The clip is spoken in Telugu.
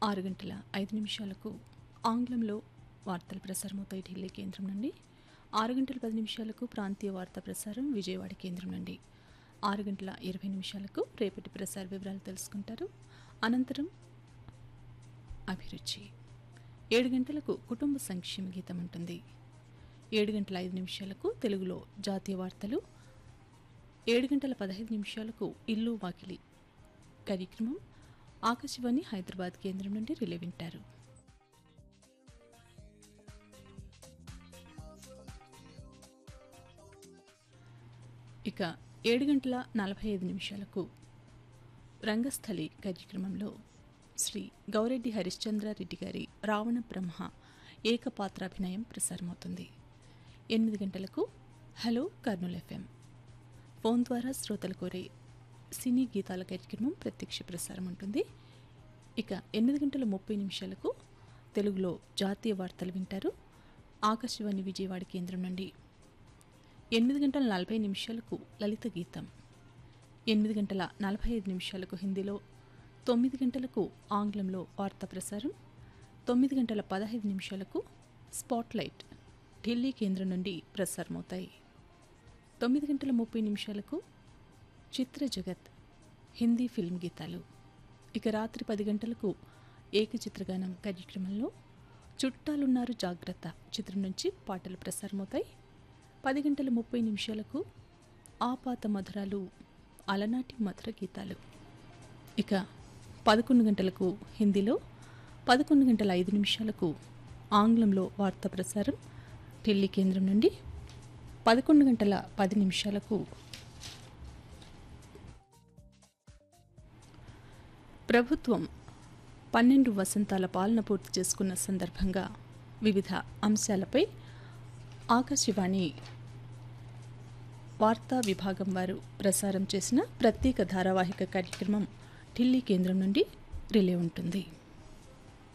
ఆరు గంటల ఐదు నిమిషాలకు ఆంగ్లంలో వార్తలు ప్రసారమవుతాయి ఢిల్లీ కేంద్రం నుండి ఆరు గంటల పది నిమిషాలకు ప్రాంతీయ వార్తా ప్రసారం విజయవాడ కేంద్రం నుండి ఆరు గంటల ఇరవై నిమిషాలకు రేపటి ప్రసార వివరాలు తెలుసుకుంటారు అనంతరం అభిరుచి ఏడు గంటలకు కుటుంబ సంక్షేమ గీతం ఉంటుంది ఏడు గంటల ఐదు నిమిషాలకు తెలుగులో జాతీయ వార్తలు ఏడు గంటల పదహైదు నిమిషాలకు ఇల్లు వాకిలి కార్యక్రమం ఆకాశవాణి హైదరాబాద్ కేంద్రం నుండి రిలే వింటారు ఇక ఏడు గంటల నలభై ఐదు నిమిషాలకు రంగస్థలి కార్యక్రమంలో శ్రీ గౌరెడ్డి హరిశ్చంద్రారెడ్డి గారి రావణ బ్రహ్మ ఏకపాత్రాభినయం ప్రసారమవుతుంది ఎనిమిది గంటలకు హలో కర్నూల్ ఎఫ్ఎం ఫోన్ ద్వారా శ్రోతలు కోరే సినీ గీతాల కార్యక్రమం ప్రత్యక్ష ప్రసారం ఉంటుంది ఇక ఎనిమిది గంటల ముప్పై నిమిషాలకు తెలుగులో జాతీయ వార్తలు వింటారు ఆకాశవాణి విజయవాడ కేంద్రం నుండి ఎనిమిది గంటల నలభై నిమిషాలకు లలిత గీతం ఎనిమిది గంటల నలభై ఐదు నిమిషాలకు హిందీలో తొమ్మిది గంటలకు ఆంగ్లంలో వార్తా ప్రసారం తొమ్మిది గంటల పదహైదు నిమిషాలకు స్పాట్లైట్ ఢిల్లీ కేంద్రం నుండి ప్రసారమవుతాయి తొమ్మిది గంటల ముప్పై నిమిషాలకు చిత్ర జగత్ హిందీ ఫిల్మ్ గీతాలు ఇక రాత్రి పది గంటలకు ఏకచిత్రగానం కార్యక్రమంలో చుట్టాలున్నారు జాగ్రత్త చిత్రం నుంచి పాటలు ప్రసారమవుతాయి పది గంటల ముప్పై నిమిషాలకు ఆపాత మధురాలు అలనాటి మధుర గీతాలు ఇక పదకొండు గంటలకు హిందీలో పదకొండు గంటల ఐదు నిమిషాలకు ఆంగ్లంలో వార్తా ప్రసారం ఢిల్లీ కేంద్రం నుండి పదకొండు గంటల పది నిమిషాలకు ప్రభుత్వం పన్నెండు వసంతాల పాలన పూర్తి చేసుకున్న సందర్భంగా వివిధ అంశాలపై ఆకాశవాణి వార్తా విభాగం వారు ప్రసారం చేసిన ప్రత్యేక ధారావాహిక కార్యక్రమం ఢిల్లీ కేంద్రం నుండి రిలే ఉంటుంది